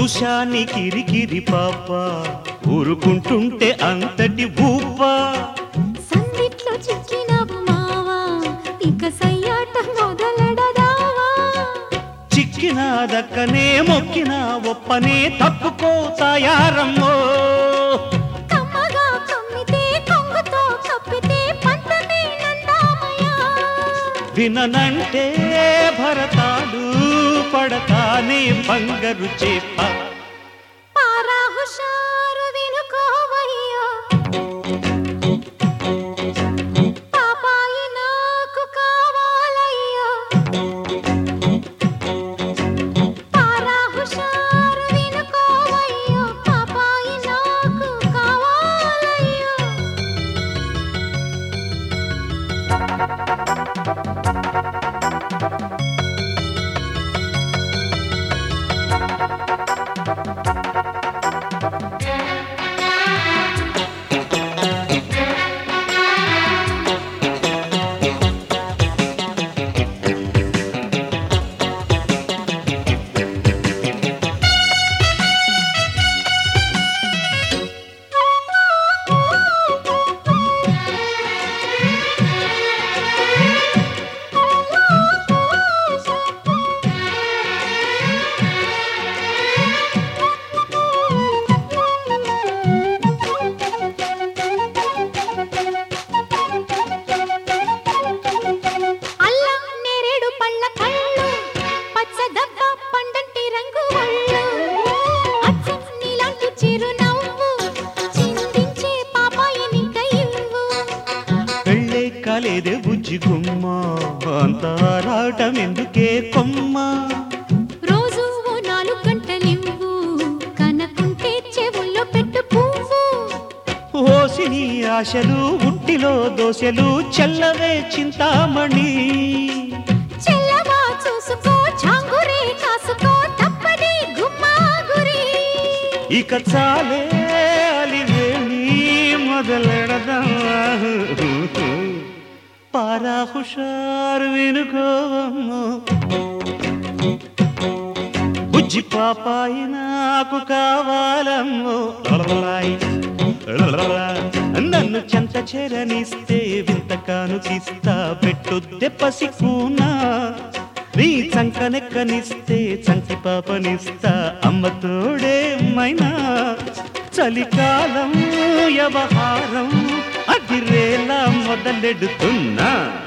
చూశాని కిరికిరి పాప ఊరుకుంటుంటే అంతటి ఊపా సందిట్లో చిక్కినవు మావా ఇక సయ్యాట మొదలెడదావా చిక్కిన దక్కనే మొక్కిన ఒప్పనే తప్పుకో తాయారమ్మో కమ్మగా కమ్మితే కొంగుతో కప్పితే పంతమే నందామయ్యా విననంటే భరతాడు పడతానే బంగరు చేప పారా హుషారు వినుకోవయ్యా పాపాయి నాకు కావాలయ్యా పారా హుషారు వినుకోవయ్యా పాపాయి నాకు కావాలయ్యా అల్లం నేరేడు పళ్ళ కళ్ళు పచ్చ దబ్బ పండంటి రంగు వళ్ళు అచ్చం నీలాంటి చిరునవ్వు చిందించే పాపాయి నింక ఇవ్వు పెళ్ళే కాలేదే బుజ్జి గుమ్మ అంత ఆరాటం ఎందుకే కొమ్మ రోజు ఓ నాలుగు గంటలివ్వు కనకుంటే చెవుల్లో పెట్టు పువ్వు ఓసిని ఆశలు ఉట్టిలో దోశలు చల్లవే చింతామణి చెల్లవా చూసుకో చాంగురే కాసుకో తప్పది గుమ్మా గురి ఇక చాలే అలివేణి మొదలెడదా పారా హుషారు వినుకోవమ్మో బుజ్జి పాపాయి నాకు కావాలమ్మో లలలాయ్, లలలా. నన్ను చెంత చేరనిస్తే వింత కానుకిస్తా పెట్టొద్దె పసికూనా నీ చంకనెక్కనిస్తే చంటి పాపనిస్తా అమ్మ తోడే మైనా చలికాలం వ్యవహారం అదిరేలా మొదలెడుతున్నా